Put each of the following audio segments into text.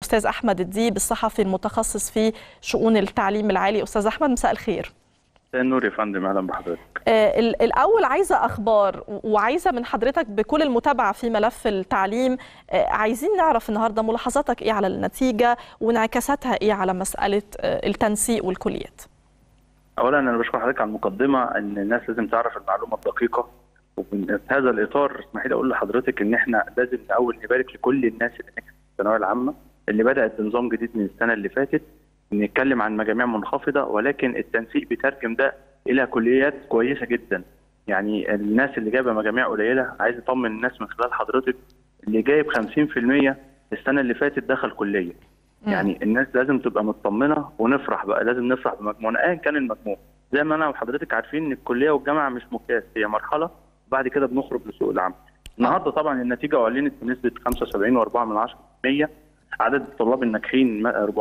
الاستاذ احمد الديب الصحفي المتخصص في شؤون التعليم العالي استاذ احمد مساء الخير النور يا فندم اهلا بحضرتك آه الاول عايزه اخبار وعايزه من حضرتك بكل المتابعه في ملف التعليم آه عايزين نعرف النهارده ملاحظاتك ايه على النتيجه وانعكاساتها ايه على مساله آه التنسيق والكليات اولا انا بشكر حضرتك على المقدمه ان الناس لازم تعرف المعلومه الدقيقه وفي هذا الاطار اسمحي لي اقول لحضرتك ان احنا لازم الاول نبارك لكل الناس اللي نجحت في الثانويه العامه اللي بدات بنظام جديد من السنه اللي فاتت نتكلم عن مجاميع منخفضه ولكن التنسيق بيترجم ده الى كليات كويسه جدا يعني الناس اللي جايبه مجاميع قليله عايز اطمن الناس من خلال حضرتك اللي جايب 50% السنه اللي فاتت دخل كليه م. يعني الناس لازم تبقى مطمنه ونفرح بقى لازم نفرح بمجموعنا ايا كان المجموع زي ما انا وحضرتك عارفين ان الكليه والجامعه مش مقياس هي مرحله وبعد كده بنخرج لسوق العمل النهارده طبعا النتيجه اعلنت بنسبه 75.4% عدد الطلاب الناجحين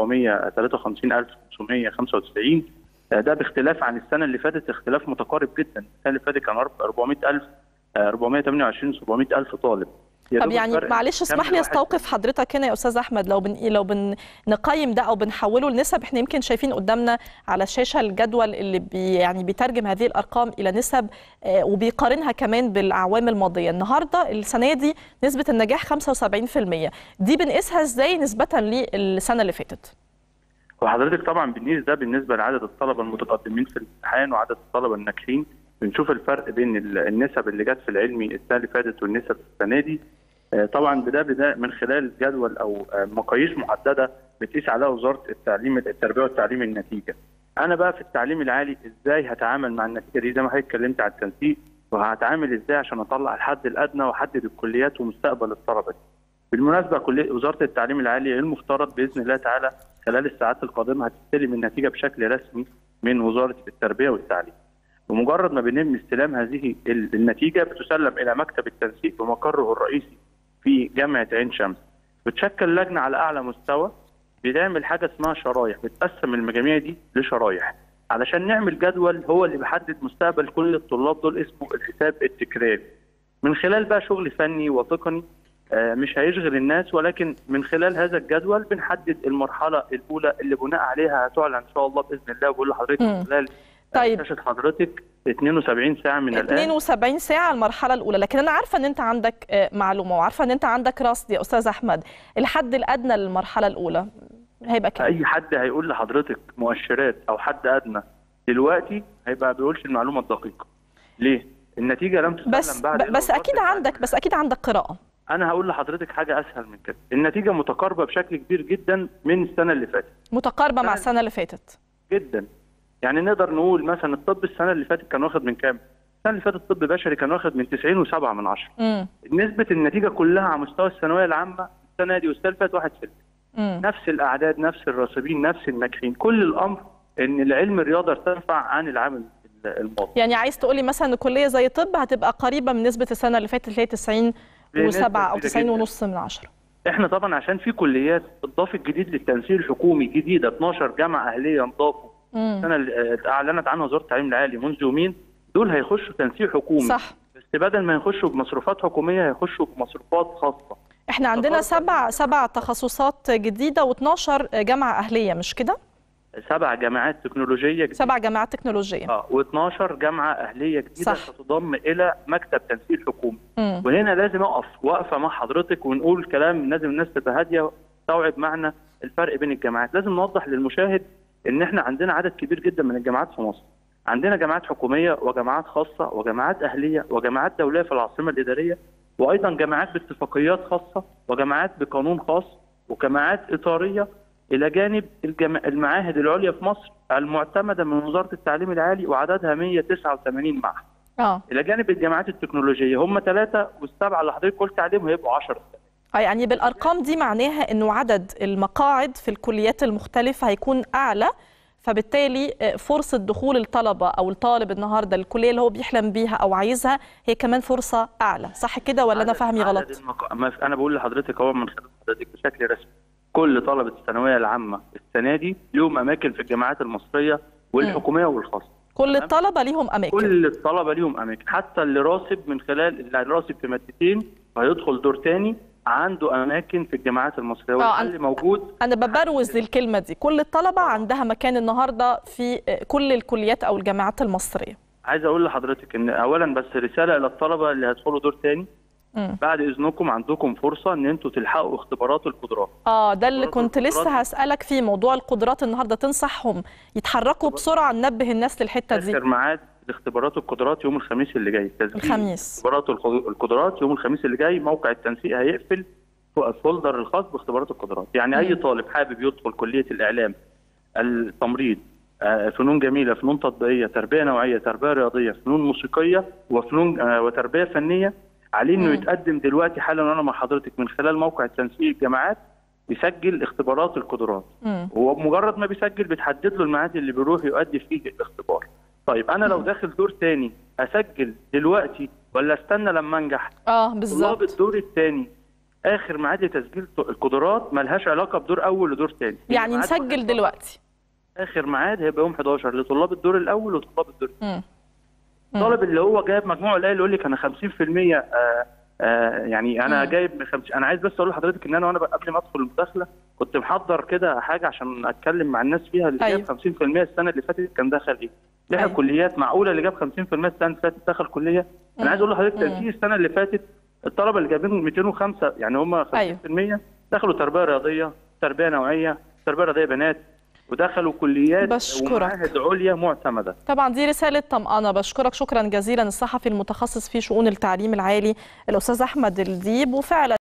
453595 ده باختلاف عن السنه اللي فاتت اختلاف متقارب جدا السنه اللي فاتت كان 400000 428 700000 طالب طب يعني معلش اسمح لي استوقف حضرتك هنا يا استاذ احمد لو بن لو بنقيم ده او بنحوله لنسب احنا يمكن شايفين قدامنا على الشاشه الجدول اللي بي يعني بيترجم هذه الارقام الى نسب آه وبيقارنها كمان بالاعوام الماضيه النهارده السنه دي نسبه النجاح 75% دي بنقيسها ازاي نسبه للسنه اللي فاتت وحضرتك طبعا بنقيس ده بالنسبه لعدد الطلبه المتقدمين في الامتحان وعدد الطلبه الناجحين بنشوف الفرق بين النسب اللي جت في العلمي السنه اللي فاتت والنسب السنه دي طبعا بدا بدا من خلال جدول او مقاييس محدده بتقيس عليها وزاره التعليم التربيه والتعليم النتيجه. انا بقى في التعليم العالي ازاي هتعامل مع النتيجه دي زي ما حضرتك اتكلمت على التنسيق وهتعامل ازاي عشان اطلع الحد الادنى واحدد الكليات ومستقبل الطلبه دي. بالمناسبه كليه وزاره التعليم العالي المفترض باذن الله تعالى خلال الساعات القادمه هتستلم النتيجه بشكل رسمي من وزاره التربيه والتعليم. بمجرد ما بيتم استلام هذه النتيجه بتسلم الى مكتب التنسيق بمقره الرئيسي في جامعه عين شمس. بتشكل لجنه على اعلى مستوى بتعمل حاجه اسمها شرايح، بتقسم المجاميع دي لشرايح علشان نعمل جدول هو اللي بيحدد مستقبل كل الطلاب دول اسمه الحساب التكراري. من خلال بقى شغل فني وتقني مش هيشغل الناس ولكن من خلال هذا الجدول بنحدد المرحله الاولى اللي بناء عليها هتعلن ان شاء الله باذن الله وبقول لحضرتك من خلال طيب شاشه حضرتك 72 ساعه من الان 72 ساعه المرحله الاولى لكن انا عارفه ان انت عندك معلومه وعارفه ان انت عندك رصد يا استاذ احمد الحد الادنى للمرحله الاولى هيبقى كام اي حد هيقول لحضرتك مؤشرات او حد ادنى دلوقتي هيبقى ما بيقولش المعلومه الدقيقه ليه النتيجه لم تسلم بس بعد بس اكيد عندك بس اكيد عندك قراءه انا هقول لحضرتك حاجه اسهل من كده النتيجه متقاربه بشكل كبير جدا من السنه اللي فاتت متقاربه مع السنه اللي فاتت جدا يعني نقدر نقول مثلا الطب السنه اللي فاتت كان واخد من كام السنه اللي فاتت الطب بشري كان واخد من 90 و7 من 10 امم نسبه النتيجه كلها على مستوى الثانويه العامه السنه دي والسنه اللي فاتت 1% امم نفس الاعداد نفس الراسبين نفس الناجحين كل الامر ان العلم الرياضه ارتفع عن العام الماضي يعني عايز تقولي مثلا ان كليه زي طب هتبقى قريبه من نسبه السنه اللي فاتت اللي هي 90 و7 او 90 ونص من 10 احنا طبعا عشان في كليات اضافت جديد للتنسيق الحكومي جديده 12 جامعه اهليه انضافوا السنه اللي اعلنت عنها وزاره التعليم العالي منذ يومين دول هيخشوا تنسيق حكومي صح بس بدل ما يخشوا بمصروفات حكوميه هيخشوا بمصروفات خاصه احنا عندنا سبع سبع تخصصات جديده و12 جامعه اهليه مش كده؟ سبع جامعات تكنولوجيه جديدة. سبع جامعات تكنولوجيه اه و12 جامعه اهليه جديده صح. ستضم الى مكتب تنسيق حكومي مم. وهنا لازم اقف واقفه مع حضرتك ونقول كلام لازم الناس تبقى هاديه وتستوعب معنى الفرق بين الجامعات لازم نوضح للمشاهد ان احنا عندنا عدد كبير جدا من الجامعات في مصر عندنا جامعات حكوميه وجامعات خاصه وجامعات اهليه وجامعات دوليه في العاصمه الاداريه وايضا جامعات باتفاقيات خاصه وجامعات بقانون خاص وجامعات اطاريه الى جانب الجم... المعاهد العليا في مصر المعتمده من وزاره التعليم العالي وعددها 189 معهد اه الى جانب الجامعات التكنولوجيه هم ثلاثه والسبعه اللي حضرتك قلت عليهم هيبقوا 10 آه، يعني بالارقام دي معناها انه عدد المقاعد في الكليات المختلفه هيكون اعلى فبالتالي آه، فرصه دخول الطلبه او الطالب النهارده الكليه اللي هو بيحلم بيها او عايزها هي كمان فرصه اعلى صح كده ولا انا عدد- فهمي عدد غلط المقا... ما في- انا بقول لحضرتك هو من خلال حضرتك بشكل رسمي كل طلبه الثانويه العامه السنه دي لهم اماكن في الجامعات المصريه والحكوميه والخاصه كل الطلبه ليهم اماكن كل الطلبه ليهم اماكن حتى اللي راسب من خلال اللي راسب في مادتين وهيدخل دور تاني عنده اماكن في الجامعات المصريه آه، والحل موجود انا ببروز الكلمه دي كل الطلبه عندها مكان النهارده في كل الكليات او الجامعات المصريه عايز اقول لحضرتك ان اولا بس رساله الى الطلبه اللي هيدخلوا دور تاني مم. بعد اذنكم عندكم فرصه ان انتوا تلحقوا اختبارات القدرات اه ده اللي اختبارات كنت لسه القدرات. هسألك فيه موضوع القدرات النهارده تنصحهم يتحركوا بسرعه ننبه الناس للحته دي اخر ميعاد لاختبارات القدرات يوم الخميس اللي جاي تسجيل الخميس. اختبارات الق- القدرات يوم الخميس اللي جاي موقع التنسيق هيقفل فوق الفولدر الخاص باختبارات القدرات يعني اي طالب حابب يدخل كليه الاعلام التمريض آه، فنون جميله فنون تطبيقيه تربيه نوعيه تربيه رياضيه فنون موسيقيه وفنون آه، وتربيه فنيه عليه انه مم. يتقدم دلوقتي حالا وانا مع حضرتك من خلال موقع التنسيق الجامعات يسجل اختبارات القدرات مم. هو بمجرد ما بيسجل بتحدد له الميعاد اللي بيروح يؤدي فيه الاختبار طيب انا لو داخل دور تاني اسجل دلوقتي ولا استنى لما انجح اه طلاب بالظبط الدور الثاني اخر ميعاد لتسجيل القدرات ملهاش علاقه بدور اول ودور ثاني يعني نسجل دلوقتي اخر ميعاد هيبقى يوم 11 لطلاب الدور الاول وطلاب الدور الثاني مم. مم. الطالب اللي هو جايب مجموع قليل يقول لك انا 50% آه آه يعني انا مم. جايب 50 انا عايز بس اقول لحضرتك ان انا وانا قبل ما ادخل المداخله كنت محضر كده حاجه عشان اتكلم مع الناس فيها اللي أيوة. جايب 50% السنه اللي فاتت كان دخل ايه؟ لها أيوة. كليات معقوله اللي جاب 50% السنه اللي فاتت دخل كليه انا عايز اقول لحضرتك مم. تنسيق السنه اللي فاتت الطلبه اللي جايبين 205 يعني هم 50% أيوة. دخلوا تربيه رياضيه تربيه نوعيه تربيه رياضيه بنات ودخلوا كليات بشكرك. ومعاهد عليا معتمده طبعا دي رسالة طمأنة بشكرك شكرا جزيلا الصحفي المتخصص في شؤون التعليم العالي الأستاذ أحمد الديب وفعلا